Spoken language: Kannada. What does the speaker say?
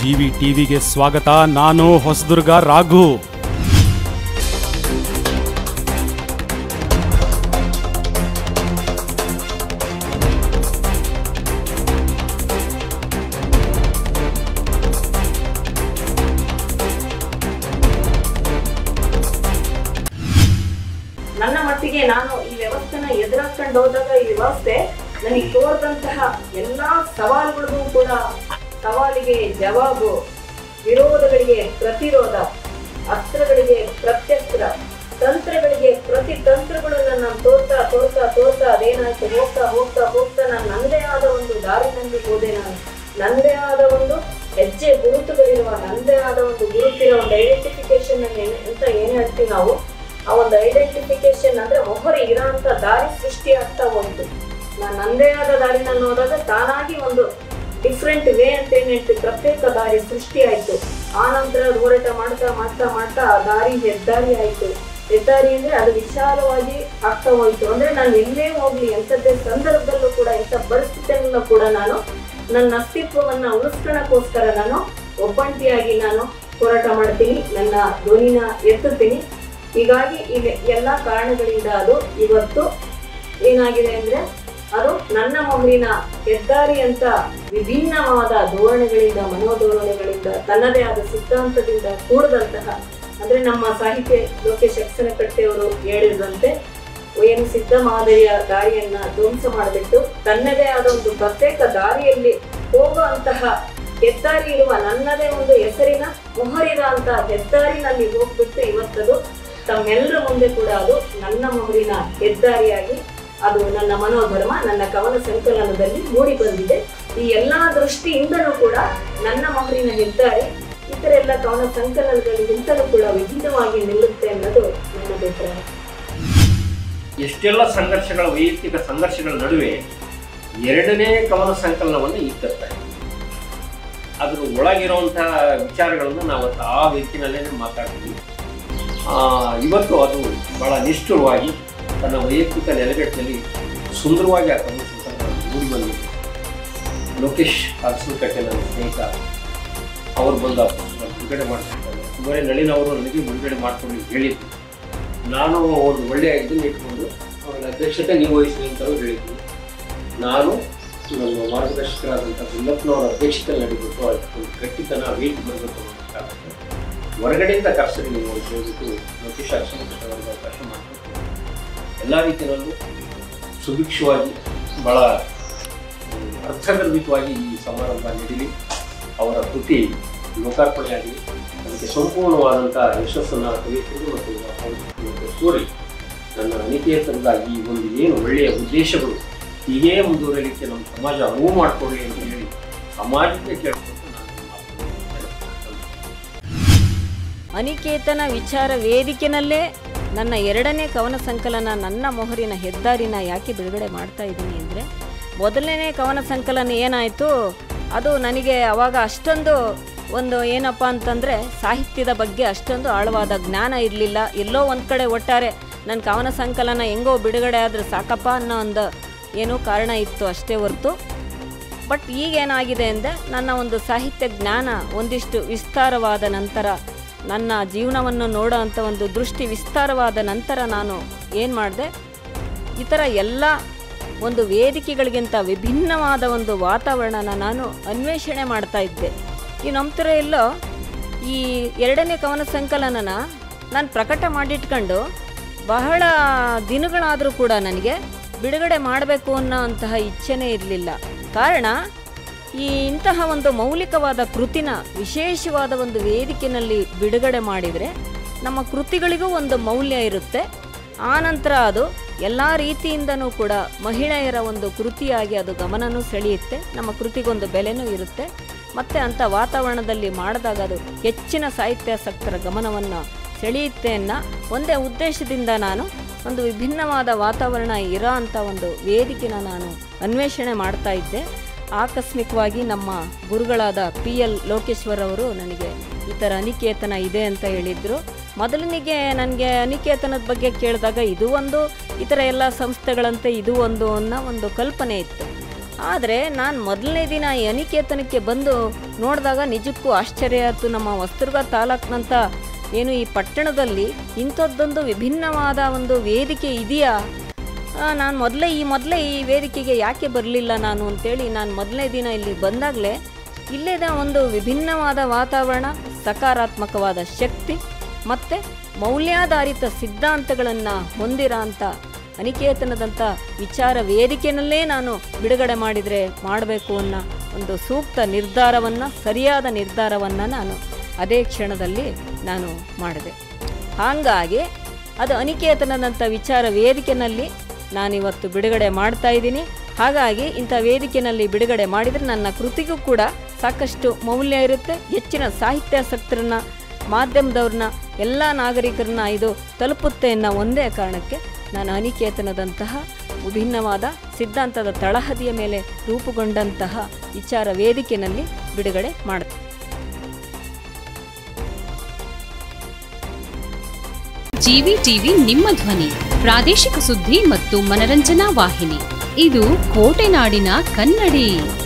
ಜಿವಿ ಟಿವಿಗೆ ಸ್ವಾಗತ ನಾನು ಹೊಸದುರ್ಗ ರಾಘು ನನ್ನ ಮಟ್ಟಿಗೆ ನಾನು ಈ ವ್ಯವಸ್ಥೆನ ಎದುರಾಕೊಂಡು ಹೋದಾಗ ಈ ವ್ಯವಸ್ಥೆ ನನಗೆ ತೋರಿದಂತಹ ಎಲ್ಲಾ ಸವಾಲುಗಳಿಗೂ ಕೂಡ ಸವಾಲಿಗೆ ಜವಾಬು ವಿರೋಧಗಳಿಗೆ ಪ್ರತಿರೋಧ ಅಸ್ತ್ರಗಳಿಗೆ ಪ್ರತ್ಯಸ್ತ್ರ ತಂತ್ರಗಳಿಗೆ ಪ್ರತಿ ತಂತ್ರಗಳನ್ನ ನಾನು ತೋರ್ತಾ ತೋರ್ತಾ ತೋರ್ತಾ ಅದೇನಾಯ್ತು ಹೋಗ್ತಾ ಹೋಗ್ತಾ ಹೋಗ್ತಾ ನಾನು ನನ್ನದೇ ಆದ ಒಂದು ದಾರಿನಲ್ಲಿ ಹೋದೆ ನಾನು ನನ್ನದೇ ಆದ ಒಂದು ಹೆಜ್ಜೆ ಗುರುತುಗಳಿರುವ ನನ್ನದೇ ಆದ ಒಂದು ಗುರುತಿರೋ ಒಂದು ಐಡೆಂಟಿಫಿಕೇಶನ್ ಅಂತ ಏನ್ ಹೇಳ್ತೀವಿ ನಾವು ಆ ಒಂದು ಐಡೆಂಟಿಫಿಕೇಶನ್ ಅಂದ್ರೆ ಮೊಹರಿ ಇರೋಂಥ ದಾರಿ ಸೃಷ್ಟಿ ಆಗ್ತಾ ಹೋಯ್ತು ನಾನು ನಂದೇ ಆದ ದಾರಿನ ನೋಡಿದಾಗ ತಾನಾಗಿ ಒಂದು ಡಿಫ್ರೆಂಟ್ ವೇ ಅಂತ ಏನ್ ಹೇಳ್ತೀವಿ ಪ್ರತ್ಯೇಕ ದಾರಿ ಸೃಷ್ಟಿ ಆಯ್ತು ಆ ನಂತರ ಹೋರಾಟ ಮಾಡ್ತಾ ಮಾಡ್ತಾ ಮಾಡ್ತಾ ಆ ದಾರಿ ಹೆದ್ದಾರಿ ಆಯ್ತು ಹೆದ್ದಾರಿ ಅಂದ್ರೆ ಅದು ವಿಶಾಲವಾಗಿ ಆಗ್ತಾ ಹೋಯ್ತು ಅಂದ್ರೆ ನಾನು ಎಲ್ಲೇ ಹೋಗ್ಲಿ ಎಂಥದ್ದೇ ಸಂದರ್ಭದಲ್ಲೂ ಕೂಡ ಎಂಥ ಪರಿಸ್ಥಿತಿಯಲ್ಲೂ ಕೂಡ ನಾನು ನನ್ನ ಅಸ್ತಿತ್ವವನ್ನ ಉಳಿಸ್ಕೊಳ್ಳೋಕ್ಕೋಸ್ಕರ ನಾನು ಒಬ್ಬಂಟಿಯಾಗಿ ನಾನು ಹೋರಾಟ ಮಾಡ್ತೀನಿ ನನ್ನ ಧ್ವನಿನ ಎತ್ತುತ್ತೀನಿ ಹೀಗಾಗಿ ಈಗ ಎಲ್ಲ ಕಾರಣಗಳಿಂದ ಅದು ಇವತ್ತು ಏನಾಗಿದೆ ಅಂದ್ರೆ ಅದು ನನ್ನ ಮೊಹರಿನ ಹೆದ್ದಾರಿ ಅಂತ ವಿಭಿನ್ನವಾದ ಧೋರಣೆಗಳಿಂದ ಮನೋಧೋರಣೆಗಳಿಂದ ತನ್ನದೇ ಆದ ಸಿದ್ಧಾಂತದಿಂದ ಕೂಡದಂತಹ ಅಂದ್ರೆ ನಮ್ಮ ಸಾಹಿತ್ಯ ಲೋಕೇಶ್ ಅಕ್ಷನಕಟ್ಟೆಯವರು ಹೇಳಿದಂತೆ ಏನು ಸಿದ್ಧ ಮಾದರಿಯ ದಾರಿಯನ್ನ ಧ್ವಂಸ ಮಾಡಿಬಿಟ್ಟು ತನ್ನದೇ ಆದ ಒಂದು ಪ್ರತ್ಯೇಕ ದಾರಿಯಲ್ಲಿ ಹೋಗುವಂತಹ ಹೆದ್ದಾರಿ ಇರುವ ನನ್ನದೇ ಒಂದು ಹೆಸರಿನ ಮೊಹರಿದ ಅಂತ ಹೆದ್ದಾರಿನಲ್ಲಿ ಹೋಗ್ಬಿಟ್ಟು ಇವತ್ತದು ತಮ್ಮೆಲ್ಲರ ಮುಂದೆ ಕೂಡ ಅದು ನನ್ನ ಮೊಹರಿನ ಹೆದ್ದಾರಿಯಾಗಿ ಅದು ನನ್ನ ಮನೋಧರ್ಮ ನನ್ನ ಕವನ ಸಂಕಲನದಲ್ಲಿ ಮೂಡಿ ಬಂದಿದೆ ಈ ಎಲ್ಲಾ ದೃಷ್ಟಿಯಿಂದಲೂ ಕೂಡ ನನ್ನ ಮೊಹರಿನ ಹೆದ್ದಾರಿ ಇತರ ಎಲ್ಲ ಕವನ ಸಂಕಲನಗಳಿಗಿಂತಲೂ ಕೂಡ ವಿಭಿನ್ನವಾಗಿ ನಿಲ್ಲುತ್ತೆ ಅನ್ನೋದು ನನ್ನ ಅಭಿಪ್ರಾಯ ಎಷ್ಟೆಲ್ಲ ಸಂಘರ್ಷಗಳ ವೈಯಕ್ತಿಕ ಸಂಘರ್ಷಗಳ ನಡುವೆ ಎರಡನೇ ಕವನ ಸಂಕಲನವನ್ನು ಈಗ ತರ್ತಾ ಇದ್ದೀವಿ. ಅದ್ರ ಒಳಗಿರುವಂತಹ ವಿಚಾರಗಳನ್ನು ನಾವು ಅವತ್ತು ಆ ವೇದಿಕೆಯಲ್ಲೇ ಮಾತಾಡ್ತೀವಿ ಆ, ಇವತ್ತು ಅದು ಬಹಳ ನಿಷ್ಠುರವಾಗಿ ತನ್ನ ವೈಯಕ್ತಿಕ ನೆಲೆಗಟ್ಟಿನಲ್ಲಿ ಸುಂದರವಾಗಿ ಆ ಕವನ ಸಂಕಲನ ಮೂಡಿ ಬಂದಿದೆ ಲೋಕೇಶ್ ಅರಸನಕಟ್ಟೆ ನನ್ನ ಸ್ನೇಹಿತ ಅವರು ಬಂದ ಪುಸ್ತಕ ಬಿಡುಗಡೆ ಮಾಡ್ತಿರ್ತಾರೆ ಇವರೇ ನಳಿನ್ ಅವರು ನನಗೆ ಬಿಡುಗಡೆ ಮಾಡ್ಕೊಂಡು ಹೇಳಿದ್ರು ನಾನು ಒಂದು ಒಳ್ಳೆಯ ಇದನ್ನು ಇಟ್ಕೊಂಡು ಅವರ ಅಧ್ಯಕ್ಷತೆ ನೀವು ವಹಿಸಿ ಅಂತಲೂ ಹೇಳಿದ್ವಿ ನಾನು ನಮ್ಮ ಮಾರ್ಗದರ್ಶಕರಾದಂಥ ಗುಲ್ಲಪ್ಪನವರ ಅಧ್ಯಕ್ಷತೆ ನಡೀಬೇಕು ಅದಕ್ಕೊಂದು ಗಟ್ಟಿತನ ವೇಟ್ ಬರಬೇಕು ಅನ್ನೋ ಕಾರಣಕ್ಕೆ ಹೊರಗಡೆಯಿಂದ ಕರ್ಸರಿ ನೀವು ಅಂತ ಹೇಳ್ಬಿಟ್ಟು ಲೋಕೇಶ್ ಅಕ್ಷಮಕಟ್ಟವರಿಗೆ ಅವಕಾಶ ಮಾಡಬೇಕು ಎಲ್ಲ ರೀತಿಯಲ್ಲೂ ಸುಭಿಕ್ಷವಾಗಿ ಭಾಳ ಹ್ಮ್, ಅರ್ಥಗರ್ಭಿತವಾಗಿ ಈ ಸಮಾರಂಭ ನಡೀಲಿ ಅವರ ಕೃತಿ ಲೋಕಾರ್ಪಣೆಯಾಗಿ ಅದಕ್ಕೆ ಸಂಪೂರ್ಣವಾದಂಥ ಯಶಸ್ಸನ್ನು ಕವಿಯರು ಮತ್ತು ಮತ್ತು ತೋರಿ ನನ್ನ ಅನಿಕೇತನದ ಈ ಒಂದು ಏನು ಒಳ್ಳೆಯ ಉದ್ದೇಶಗಳು ಹೀಗೇ ಮುಂದುವರಿಯಲಿಕ್ಕೆ ನಮ್ಮ ಸಮಾಜ ಅನುವು ಮಾಡಿಕೊಳ್ಳಿ ಅಂತ ಹೇಳಿ ಸಮಾಜಕ್ಕೆ ಕೇಳ್ಕೊಂಡು ನಾನು ಈ ಮಾತನ್ನು ಹೇಳ್ತೀನಿ. ಅನಿಕೇತನ ವಿಚಾರ ವೇದಿಕೆನಲ್ಲೇ ನನ್ನ ಎರಡನೇ ಕವನ ಸಂಕಲನ ನನ್ನ ಮೊಹರಿನ ಹೆದ್ದಾರಿನ ಯಾಕೆ ಬಿಡುಗಡೆ ಮಾಡ್ತಾ ಇದ್ದೀನಿ ಅಂದರೆ ಮೊದಲನೇ ಕವನ ಸಂಕಲನ ಏನಾಯಿತು ಅದು ನನಗೆ ಅವಾಗ ಅಷ್ಟೊಂದು ಒಂದು ಏನಪ್ಪ ಅಂತಂದರೆ ಸಾಹಿತ್ಯದ ಬಗ್ಗೆ ಅಷ್ಟೊಂದು ಆಳವಾದ ಜ್ಞಾನ ಇರಲಿಲ್ಲ ಎಲ್ಲೋ ಒಂದು ಕಡೆ ಒಟ್ಟಾರೆ ನನ್ನ ಕವನ ಸಂಕಲನ ಹೆಂಗೋ ಬಿಡುಗಡೆ ಆದರೆ ಸಾಕಪ್ಪ ಅನ್ನೋ ಒಂದು ಏನೋ ಕಾರಣ ಇತ್ತು ಅಷ್ಟೇ ಹೊರತು ಬಟ್ ಈಗೇನಾಗಿದೆ ಅಂದರೆ ನನ್ನ ಒಂದು ಸಾಹಿತ್ಯ ಜ್ಞಾನ ಒಂದಿಷ್ಟು ವಿಸ್ತಾರವಾದ ನಂತರ ನನ್ನ ಜೀವನವನ್ನು ನೋಡೋ ಅಂಥ ಒಂದು ದೃಷ್ಟಿ ವಿಸ್ತಾರವಾದ ನಂತರ ನಾನು ಏನು ಮಾಡಿದೆ ಈ ಥರ ಎಲ್ಲ ಒಂದು ವೇದಿಕೆಗಳಿಗಿಂತ ವಿಭಿನ್ನವಾದ ಒಂದು ವಾತಾವರಣನ ನಾನು ಅನ್ವೇಷಣೆ ಮಾಡ್ತಾ ಇದ್ದೆ ಈ ನಂತರ ಎಲ್ಲೋ ಈ ಎರಡನೇ ಕವನ ಸಂಕಲನನ ನಾನು ಪ್ರಕಟ ಮಾಡಿಟ್ಕೊಂಡು ಬಹಳ ದಿನಗಳಾದರೂ ಕೂಡ ನನಗೆ ಬಿಡುಗಡೆ ಮಾಡಬೇಕು ಅನ್ನೋ ಅಂತಹ ಇಚ್ಛೆನೇ ಇರಲಿಲ್ಲ ಕಾರಣ ಈ ಇಂತಹ ಒಂದು ಮೌಲಿಕವಾದ ಕೃತಿನ ವಿಶೇಷವಾದ ಒಂದು ವೇದಿಕೆಯಲ್ಲಿ ಬಿಡುಗಡೆ ಮಾಡಿದರೆ ನಮ್ಮ ಕೃತಿಗಳಿಗೂ ಒಂದು ಮೌಲ್ಯ ಇರುತ್ತೆ ಆನಂತರ ಅದು ಎಲ್ಲ ರೀತಿಯಿಂದನೂ ಕೂಡ ಮಹಿಳೆಯರ ಒಂದು ಕೃತಿಯಾಗಿ ಅದು ಗಮನನೂ ಸೆಳೆಯುತ್ತೆ ನಮ್ಮ ಕೃತಿಗೊಂದು ಬೆಲೆನೂ ಇರುತ್ತೆ ಮತ್ತು ಅಂಥ ವಾತಾವರಣದಲ್ಲಿ ಮಾಡಿದಾಗ ಅದು ಹೆಚ್ಚಿನ ಸಾಹಿತ್ಯಾಸಕ್ತರ ಗಮನವನ್ನು ಸೆಳೆಯುತ್ತೆ ಅನ್ನೋ ಒಂದೇ ಉದ್ದೇಶದಿಂದ ನಾನು ಒಂದು ವಿಭಿನ್ನವಾದ ವಾತಾವರಣ ಇರೋ ಅಂಥ ಒಂದು ವೇದಿಕೆನ ನಾನು ಅನ್ವೇಷಣೆ ಮಾಡ್ತಾ ಇದ್ದೆ ಆಕಸ್ಮಿಕವಾಗಿ ನಮ್ಮ ಗುರುಗಳಾದ ಪಿ ಎಲ್ ಲೋಕೇಶ್ವರ್ ಅವರು ನನಗೆ ಈ ಥರ ಅನಿಕೇತನ ಇದೆ ಅಂತ ಹೇಳಿದರು ಮೊದಲನಿಗೆ ನನಗೆ ಅನಿಕೇತನದ ಬಗ್ಗೆ ಕೇಳಿದಾಗ ಇದು ಒಂದು ಈ ಥರ ಎಲ್ಲ ಸಂಸ್ಥೆಗಳಂತೆ ಇದು ಒಂದು ಅನ್ನೋ ಒಂದು ಕಲ್ಪನೆ ಇತ್ತು ಆದರೆ ನಾನು ಮೊದಲನೇ ದಿನ ಈ ಅನಿಕೇತನಕ್ಕೆ ಬಂದು ನೋಡಿದಾಗ ನಿಜಕ್ಕೂ ಆಶ್ಚರ್ಯ ಆಯಿತು ನಮ್ಮ ವಸ್ತುರ್ಗ ತಾಲೂಕಿನಂಥ ಏನು ಈ ಪಟ್ಟಣದಲ್ಲಿ ಇಂಥದ್ದೊಂದು ವಿಭಿನ್ನವಾದ ಒಂದು ವೇದಿಕೆ ಇದೆಯಾ ನಾನು ಮೊದಲೇ ಈ ಮೊದಲೇ ಈ ವೇದಿಕೆಗೆ ಯಾಕೆ ಬರಲಿಲ್ಲ ನಾನು ಅಂತೇಳಿ ನಾನು ಮೊದಲನೇ ದಿನ ಇಲ್ಲಿ ಬಂದಾಗಲೇ ಇಲ್ಲಿನ ಒಂದು ವಿಭಿನ್ನವಾದ ವಾತಾವರಣ ಸಕಾರಾತ್ಮಕವಾದ ಶಕ್ತಿ ಮತ್ತು ಮೌಲ್ಯಾಧಾರಿತ ಸಿದ್ಧಾಂತಗಳನ್ನು ಹೊಂದಿರೋ ಅಂಥ ಅನಿಕೇತನದಂಥ ವಿಚಾರ ವೇದಿಕೆಯಲ್ಲೇ ನಾನು ಬಿಡುಗಡೆ ಮಾಡಿದರೆ ಮಾಡಬೇಕು ಅನ್ನೋ ಒಂದು ಸೂಕ್ತ ನಿರ್ಧಾರವನ್ನು ಸರಿಯಾದ ನಿರ್ಧಾರವನ್ನು ನಾನು ಅದೇ ಕ್ಷಣದಲ್ಲಿ ನಾನು ಮಾಡಿದೆ ಹಾಗಾಗಿ ಅದು ಅನಿಕೇತನದಂಥ ವಿಚಾರ ವೇದಿಕೆಯಲ್ಲಿ ನಾನಿವತ್ತು ಬಿಡುಗಡೆ ಮಾಡ್ತಾ ಇದ್ದೀನಿ ಹಾಗಾಗಿ ಇಂಥ ವೇದಿಕೆಯಲ್ಲಿ ಬಿಡುಗಡೆ ಮಾಡಿದರೆ ನನ್ನ ಕೃತಿಗೂ ಕೂಡ ಸಾಕಷ್ಟು ಮೌಲ್ಯ ಇರುತ್ತೆ ಹೆಚ್ಚಿನ ಸಾಹಿತ್ಯಾಸಕ್ತರನ್ನ ಮಾಧ್ಯಮದವ್ರನ್ನ ಎಲ್ಲ ನಾಗರಿಕರನ್ನ ಇದು ತಲುಪುತ್ತೆ ಅನ್ನೋ ಒಂದೇ ಕಾರಣಕ್ಕೆ ನಾನು ಅನಿಕೇತನದಂತಹ ವಿಭಿನ್ನವಾದ ಸಿದ್ಧಾಂತದ ತಳಹದಿಯ ಮೇಲೆ ರೂಪುಗೊಂಡಂತಹ ವಿಚಾರ ವೇದಿಕೆಯಲ್ಲಿ ಬಿಡುಗಡೆ ಮಾಡ್ತೀನಿ ಜಿವಿ ಟಿವಿ ನಿಮ್ಮ ಧ್ವನಿ ಪ್ರಾದೇಶಿಕ ಸುದ್ದಿ ಮತ್ತು ಮನರಂಜನಾ ವಾಹಿನಿ ಇದು ಕೋಟೆನಾಡಿನ ಕನ್ನಡಿ